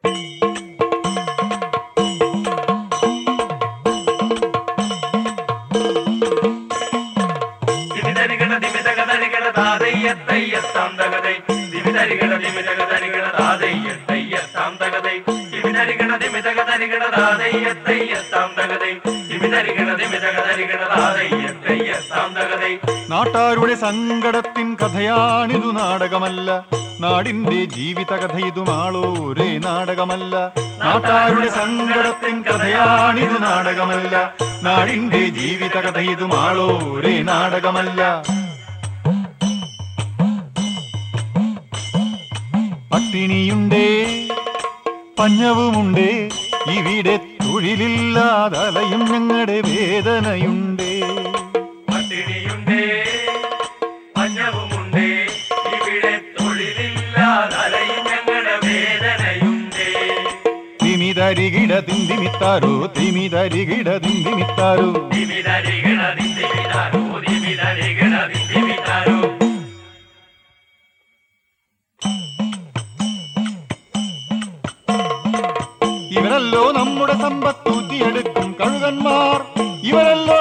ദിമിതരികട ദിമിതകതരികട താതയ്യത്തയ്യത്താം തകതൈ ദിമിതരികട ദിമിതകതരികട താതയ്യത്തയ്യത്താം തകതൈ ദിമിതരികട ദിമിതകതരികട താതയ്യത്തയ്യത്താം തകതൈ ദിമിതരികട ദിമിതകതരികട താതയ്യത്തയ്യത്താം തകതൈ നാട്ടാരുടെ സങ്കടത്തിൻ കഥയാണിതു നാടകമല്ല നാടിന്റെ ജീവിത കഥ ഇതുമാളോരേ നാടകമല്ല നാട്ടാരുടെ സങ്കടത്തിൻ കഥയാണിതു നാടകമല്ല നാടിന്റെ ജീവിത കഥ ഇതുമാളോരേ നാടകമല്ല പട്ടിണിയുണ്ടേ പഞ്ഞവുമുണ്ടേ ഇവിടെ തൊഴിലില്ലാതലയും ഞങ്ങളുടെ വേദനയുണ്ടേ പട്ടിണിയുണ്ടേ പഞ്ഞവുമുണ്ടേ ഇവിടെ തൊഴിലില്ലാതലയും ഞങ്ങളുടെ വേദനയുണ്ടേ തിമിതരികിട തിന്തിമിത്താരോ തിമിതരികിട തിന്തിമിത്താരോ ദിമിതരികട ദിമിതാരോ ദിമിതരികട ദിമിതാരോ ഇവരല്ലോ നമ്മുടെ സമ്പത്തൂറ്റിയെടുക്കും കഴുകന്മാർ ഇവരല്ലോ